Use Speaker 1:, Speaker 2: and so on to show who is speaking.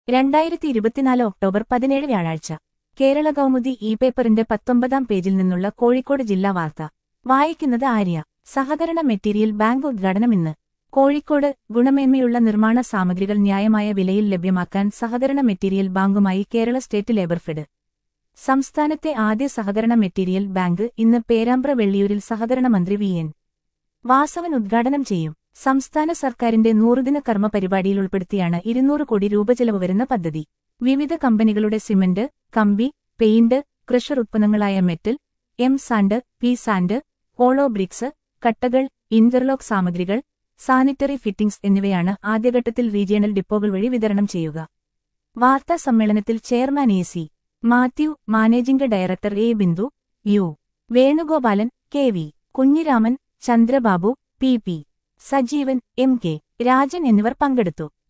Speaker 1: രണ്ടായിരത്തി ഇരുപത്തിനാല് ഒക്ടോബർ പതിനേഴ് വ്യാഴാഴ്ച കേരള കൗമുദി ഇ പേപ്പറിന്റെ പത്തൊമ്പതാം പേജിൽ നിന്നുള്ള കോഴിക്കോട് ജില്ലാ വാർത്ത വായിക്കുന്നത് ആര്യ സഹകരണ മെറ്റീരിയൽ ബാങ്ക് ഉദ്ഘാടനം ഇന്ന് കോഴിക്കോട് ഗുണമേന്മയുള്ള നിർമ്മാണ സാമഗ്രികൾ ന്യായമായ വിലയിൽ ലഭ്യമാക്കാൻ സഹകരണ മെറ്റീരിയൽ ബാങ്കുമായി കേരള സ്റ്റേറ്റ് ലേബർ ഫെഡ് സംസ്ഥാനത്തെ ആദ്യ സഹകരണ മെറ്റീരിയൽ ബാങ്ക് ഇന്ന് പേരാമ്പ്ര വെള്ളിയൂരിൽ സഹകരണ മന്ത്രി വി എൻ വാസവൻ ഉദ്ഘാടനം ചെയ്യും സംസ്ഥാന സർക്കാരിന്റെ നൂറുദിന കർമ്മ പരിപാടിയിൽ ഉൾപ്പെടുത്തിയാണ് ഇരുന്നൂറ് കോടി രൂപ ചെലവ് വരുന്ന പദ്ധതി വിവിധ കമ്പനികളുടെ സിമന്റ് കമ്പി പെയിന്റ് ക്രഷർ ഉത്പന്നങ്ങളായ metal M sand P sand hollow bricks കട്ടകൾ ഇന്റർലോക്ക് സാമഗ്രികൾ സാനിറ്ററി ഫിറ്റിംഗ്സ് എന്നിവയാണ് ആദ്യഘട്ടത്തിൽ റീജിയണൽ ഡിപ്പോകൾ വഴി വിതരണം ചെയ്യുക വാർത്താ സമ്മേളനത്തിൽ chairman A C Mathew managing director A Bindu U Venugopalan K V Kunhiraman Chandrababu P P Sajeevan M K Rajan എന്നിവർ പങ്കെടുത്തു